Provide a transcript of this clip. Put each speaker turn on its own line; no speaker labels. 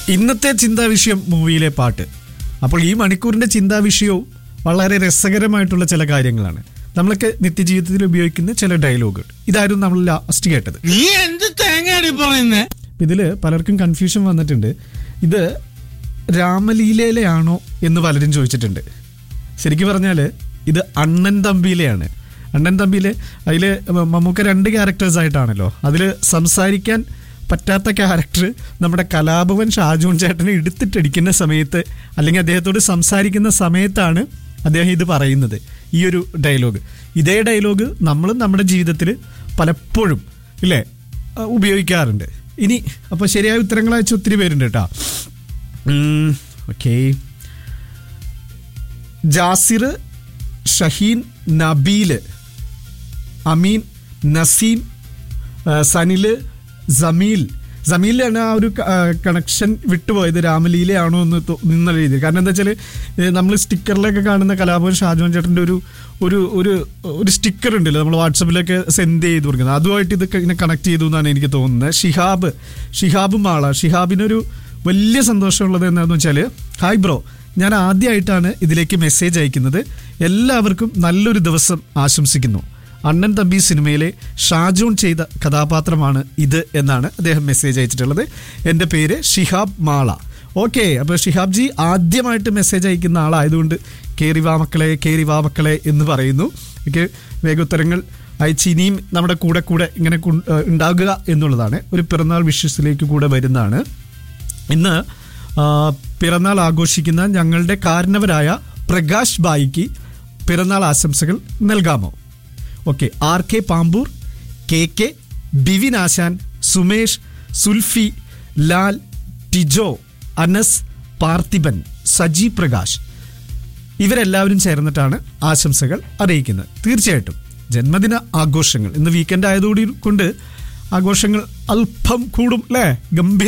ഇന്നത്തെ ചിന്താ വിഷയം മൂവിയിലെ പാട്ട് അപ്പോൾ ഈ മണിക്കൂറിന്റെ ചിന്താ വിഷയവും വളരെ രസകരമായിട്ടുള്ള ചില കാര്യങ്ങളാണ് നമ്മളൊക്കെ നിത്യജീവിതത്തിൽ ഉപയോഗിക്കുന്ന ചില ഡയലോഗുകൾ ഇതായിരുന്നു നമ്മൾ ലാസ്റ്റ് കേട്ടത്
നീ എന്ത് തേങ്ങയാടി പറയുന്നേ
ഇതിൽ പലർക്കും കൺഫ്യൂഷൻ വന്നിട്ടുണ്ട് ഇത് രാമലീലയിലെയാണോ എന്ന് പലരും ചോദിച്ചിട്ടുണ്ട് ശരിക്കും പറഞ്ഞാൽ ഇത് അണ്ണൻ തമ്പിയിലെയാണ് അണ്ണൻ തമ്പിയിലെ അതിൽ മമ്മൂക്ക രണ്ട് ക്യാരക്ടേഴ്സ് ആയിട്ടാണല്ലോ അതിൽ സംസാരിക്കാൻ പറ്റാത്ത ക്യാരക്ടർ നമ്മുടെ കലാഭവൻ ഷാജോൺ ചേട്ടനെ എടുത്തിട്ടടിക്കുന്ന സമയത്ത് അല്ലെങ്കിൽ അദ്ദേഹത്തോട് സംസാരിക്കുന്ന സമയത്താണ് അദ്ദേഹം ഇത് പറയുന്നത് ഈ ഒരു ഡയലോഗ് ഇതേ ഡയലോഗ് നമ്മളും നമ്മുടെ ജീവിതത്തിൽ പലപ്പോഴും ഇല്ലേ ആ, ഉപയോഗിക്കാറുണ്ട് ഇനി അപ്പോൾ ശരിയായ ഉത്തരങ്ങൾ അയച്ച ഒത്തിരി പേരുണ്ട് കേട്ടോ ഓക്കെ ജാസിർ ഷഹീൻ നബീൽ അമീൻ നസീം ആ, സനില് ജമീൽ ജമീലാണ് ആ ഒരു കണക്ഷൻ വിട്ടുപോയത് രാമലീലയാണോ എന്ന് തോ- നിന്നുള്ള രീതിയിൽ കാരണം എന്താ വെച്ചാൽ നമ്മൾ സ്റ്റിക്കറിലൊക്കെ കാണുന്ന കലാഭവൻ ഷാജോൻ ചേട്ടൻ്റെ ഒരു ഒരു ഒരു ഒരു സ്റ്റിക്കർ ഉണ്ടല്ലോ നമ്മൾ വാട്സപ്പിലൊക്കെ സെൻഡ് ചെയ്ത് കൊടുക്കുന്നത് അതുമായിട്ട് ഇത് ഇങ്ങനെ കണക്ട് ചെയ്തു എന്നാണ് എനിക്ക് തോന്നുന്നത് ഷിഹാബ് ഷിഹാബ് മാള ഷിഹാബിനൊരു വലിയ സന്തോഷമുള്ളത് എന്താണെന്ന് വെച്ചാൽ ഹായ് ബ്രോ ഞാൻ ആദ്യമായിട്ടാണ് ഇതിലേക്ക് മെസ്സേജ് അയക്കുന്നത് എല്ലാവർക്കും നല്ലൊരു ദിവസം ആശംസിക്കുന്നു അണ്ണൻ തമ്പി സിനിമയിലെ ഷാജോൺ ചെയ്ത കഥാപാത്രമാണ് ഇത് എന്നാണ് അദ്ദേഹം മെസ്സേജ് അയച്ചിട്ടുള്ളത് എൻ്റെ പേര് ഷിഹാബ് മാള ഓക്കെ അപ്പോൾ ഷിഹാബ് ജി ആദ്യമായിട്ട് മെസ്സേജ് അയക്കുന്ന ആളായതുകൊണ്ട് കേറി വാ മക്കളെ കേറി വാ മക്കളെ എന്ന് പറയുന്നു ഓക്കെ വേഗോത്തരങ്ങൾ അയച്ച് ഇനിയും നമ്മുടെ കൂടെ കൂടെ ഇങ്ങനെ കൊ- ഏഹ് ഉണ്ടാകുക എന്നുള്ളതാണ് ഒരു പിറന്നാൾ വിഷസിലേക്ക് കൂടെ വരുന്നതാണ് ഇന്ന് ആ, പിറന്നാൾ ആഘോഷിക്കുന്ന ഞങ്ങളുടെ കാരണവരായ പ്രകാശ് ബായിക്ക് പിറന്നാൾ ആശംസകൾ നൽകാമോ okay R K Pampur K K Bivin Ashan Sumesh Sulfi Lal Tijo Anas Parthiban Saji Prakash ഇവരെല്ലാവരും ചേർന്നിട്ടാണ് ആശംസകൾ അറിയിക്കുന്നത് തീർച്ചയായിട്ടും ജന്മദിന ആഘോഷങ്ങൾ ഇന്ന് വീക്കെൻഡ് ആയതോടി കൊണ്ട് ആഘോഷങ്ങൾ അല്പം കൂടും അല്ലേ ഗംഭീര